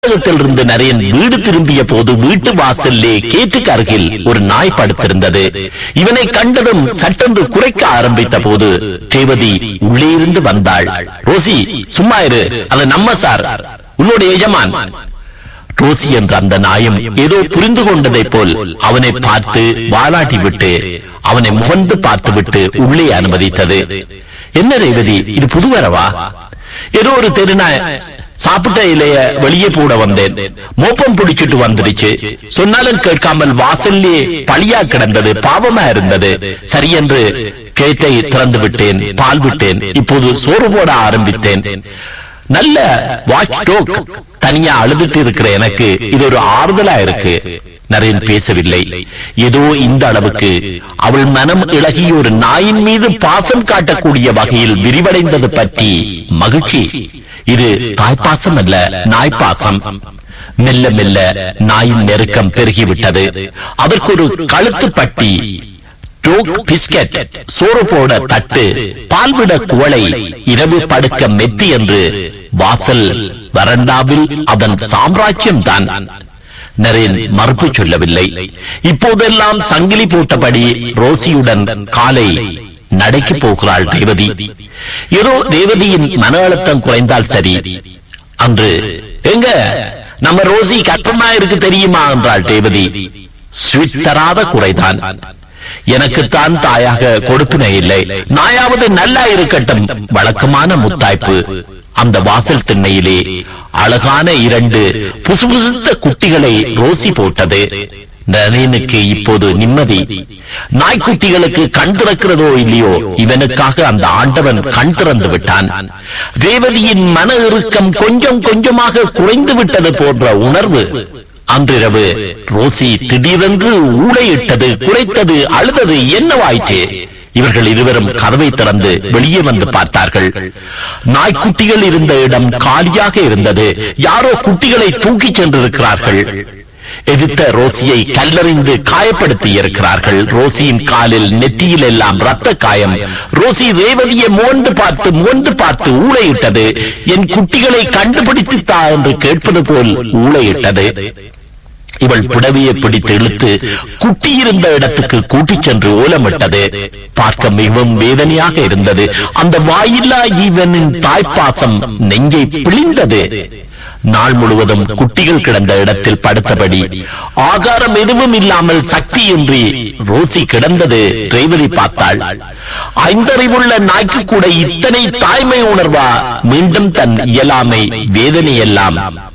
இருந்து நரேன் வீடு திரும்பிய போது வீட்டு வாசல்லே கேட்டுக்கு அருகில் ஒரு நாய் படுத்திருந்தது இவனை கண்டதும் சட்டென்று குறைக்க ஆரம்பித்த போது ரேவதி உள்ளே இருந்து வந்தாள் ரோசி சும்மா இரு அது நம்ம சார் உன்னோட எஜமான் ரோசி என்ற அந்த நாயம் ஏதோ புரிந்து கொண்டதைப் போல் அவனை பார்த்து வாலாட்டி விட்டு அவனை முகந்து பார்த்து விட்டு உள்ளே அனுமதித்தது என்ன ரேவதி இது புதுவரவா ஏதோ ஒரு தெருநாய் சாப்பிட்ட இலைய வெளியே போட வந்தேன் மோப்பம் பிடிச்சிட்டு வந்துடுச்சு சொன்னாலும் கேட்காமல் வாசல்லே பழியா கிடந்தது பாவமா இருந்தது சரியென்று கேட்டை திறந்து விட்டேன் பால் விட்டேன் இப்போது சோறு போட ஆரம்பித்தேன் நல்ல வாட்ச் டோக் தனியா அழுதுட்டு இருக்கிற எனக்கு இது ஒரு ஆறுதலா இருக்கு நரேன் பேசவில்லை ஏதோ இந்த அளவுக்கு அவள் மனம் இழகி ஒரு நாயின் மீது பாசம் காட்டக்கூடிய வகையில் விரிவடைந்தது பற்றி மகிழ்ச்சி இது தாய்ப்பாசம் அல்ல நாய்ப்பாசம் மெல்ல மெல்ல நாயின் நெருக்கம் பெருகிவிட்டது அதற்கு ஒரு கழுத்து பட்டி டோக் பிஸ்கட் சோறு போட தட்டு பால்விட குவளை இரவு படுக்க மெத்தி என்று வாசல் வரண்டாவில் அதன் சாம்ராஜ்யம் தான் நரேன் மறுப்பு சொல்லவில்லை இப்போதெல்லாம் சங்கிலி போட்டபடி ரோசியுடன் காலை நடைக்கு போகிறாள் ரேவதி ஏதோ ரேவதியின் மன அழுத்தம் குறைந்தால் சரி அன்று எங்க நம்ம ரோசி கற்பமா இருக்கு தெரியுமா என்றாள் ரேவதி ஸ்வீட் தராத குறைதான் எனக்குத்தான் தாயாக கொடுப்பினை இல்லை நாயாவது நல்லா இருக்கட்டும் வழக்கமான முத்தாய்ப்பு அந்த வாசல் திண்ணையிலே அழகான இரண்டு புசுபுசுத்த குட்டிகளை ரோசி போட்டது நரேனுக்கு இப்போது நிம்மதி நாய்க்குட்டிகளுக்கு கண் திறக்கிறதோ இல்லையோ இவனுக்காக அந்த ஆண்டவன் கண் திறந்து விட்டான் ரேவதியின் மன இறுக்கம் கொஞ்சம் கொஞ்சமாக குறைந்து விட்டது போன்ற உணர்வு அன்றிரவு ரோசி திடீரென்று ஊழையிட்டது குறைத்தது அழுதது என்னவாயிற்று இவர்கள் இருவரும் கதவை திறந்து வெளியே வந்து பார்த்தார்கள் நாய்க்குட்டிகள் இருந்த இடம் காலியாக இருந்தது யாரோ குட்டிகளை தூக்கிச் சென்றிருக்கிறார்கள் எதிர்த்த ரோசியை கல்லறிந்து காயப்படுத்தி இருக்கிறார்கள் ரோசியின் காலில் நெற்றியில் எல்லாம் ரத்த காயம் ரோசி ரேவதியை மோந்து பார்த்து மோந்து பார்த்து ஊழையிட்டது என் குட்டிகளை கண்டுபிடித்து தா என்று கேட்பது போல் ஊழையிட்டது இவள் புடவையை பிடித்து இழுத்து குட்டி இருந்த இடத்துக்கு கூட்டிச் சென்று ஓலமிட்டது பார்க்க மிகவும் வேதனையாக இருந்தது அந்த வாயில்லா ஈவனின் தாய்ப்பாசம் நெஞ்சை பிழிந்தது நாள் முழுவதும் குட்டிகள் கிடந்த இடத்தில் படுத்தபடி ஆகாரம் எதுவும் இல்லாமல் சக்தியின்றி ரோசி கிடந்தது ரேவதி பார்த்தாள் ஐந்தறிவுள்ள நாய்க்கு கூட இத்தனை தாய்மை உணர்வா மீண்டும் தன் இயலாமை வேதனை எல்லாம்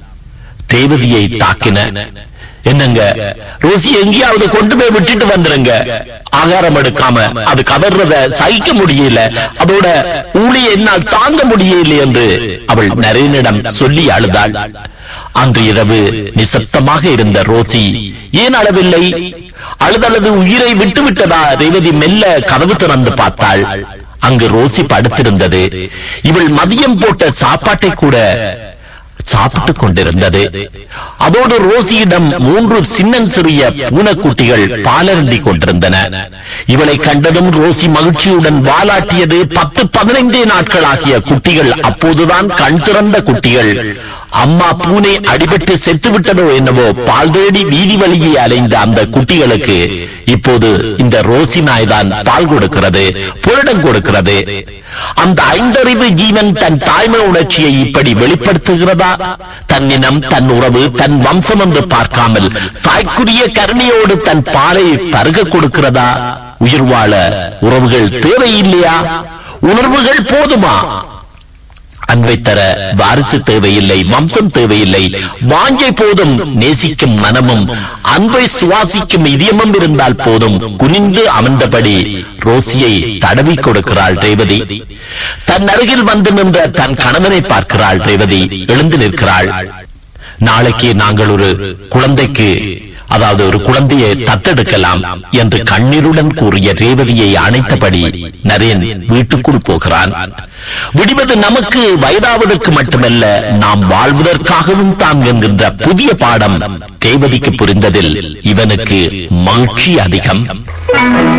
ரேவதியை தாக்கின என்னங்க ரோசி எங்கேயாவது கொண்டு போய் விட்டுட்டு வந்துருங்க ஆகாரம் எடுக்காம அது கதறத சகிக்க முடியல அதோட ஊழிய என்னால் தாங்க முடியல என்று அவள் நரேனிடம் சொல்லி அழுதாள் அன்று இரவு நிசப்தமாக இருந்த ரோசி ஏன் அழவில்லை அழுதழுது உயிரை விட்டு விட்டதா ரேவதி மெல்ல கதவு திறந்து பார்த்தாள் அங்கு ரோசி படுத்திருந்தது இவள் மதியம் போட்ட சாப்பாட்டை கூட சாப்பிட்டுக் கொண்டிருந்தது அதோடு ரோசியிடம் மூன்று சின்னன் சிறிய பூனைக்குட்டிகள் பாலருந்தி கொண்டிருந்தன இவளை கண்டதும் ரோசி மகிழ்ச்சியுடன் வாலாட்டியது பத்து பதினைந்தே நாட்களாகிய குட்டிகள் அப்போதுதான் கண் திறந்த குட்டிகள் அம்மா பூனை அடிபட்டு செத்து விட்டதோ என்னவோ பால் தேடி வீதி வழியே அலைந்த அந்த குட்டிகளுக்கு இப்போது இந்த ரோசி நாய் தான் பால் கொடுக்கிறது புரடம் கொடுக்கிறது அந்த ஐந்தறிவு ஜீவன் தன் தாய்மை உணர்ச்சியை இப்படி வெளிப்படுத்துகிறதா தன் இனம் தன் உறவு தன் வம்சம் என்று பார்க்காமல் தாய்க்குரிய கருணையோடு தன் பாலை பருக கொடுக்கிறதா உயிர் வாழ உறவுகள் தேவையில்லையா உணர்வுகள் போதுமா அன்பை தர வாரிசு தேவையில்லை வம்சம் தேவையில்லை வாஞ்சை போதும் நேசிக்கும் மனமும் அன்பை சுவாசிக்கும் இதயமும் இருந்தால் போதும் குனிந்து அமர்ந்தபடி ரோசியை தடவி கொடுக்கிறாள் ரேவதி தன் அருகில் வந்து நின்ற தன் கணவனை பார்க்கிறாள் ரேவதி எழுந்து நிற்கிறாள் நாளைக்கு நாங்கள் ஒரு குழந்தைக்கு அதாவது ஒரு குழந்தையை தத்தெடுக்கலாம் என்று கண்ணீருடன் கூறிய ரேவதியை அணைத்தபடி நரேன் வீட்டுக்குள் போகிறான் விடிவது நமக்கு வயதாவதற்கு மட்டுமல்ல நாம் வாழ்வதற்காகவும் தான் என்கின்ற புதிய பாடம் ரேவதிக்கு புரிந்ததில் இவனுக்கு மகிழ்ச்சி அதிகம்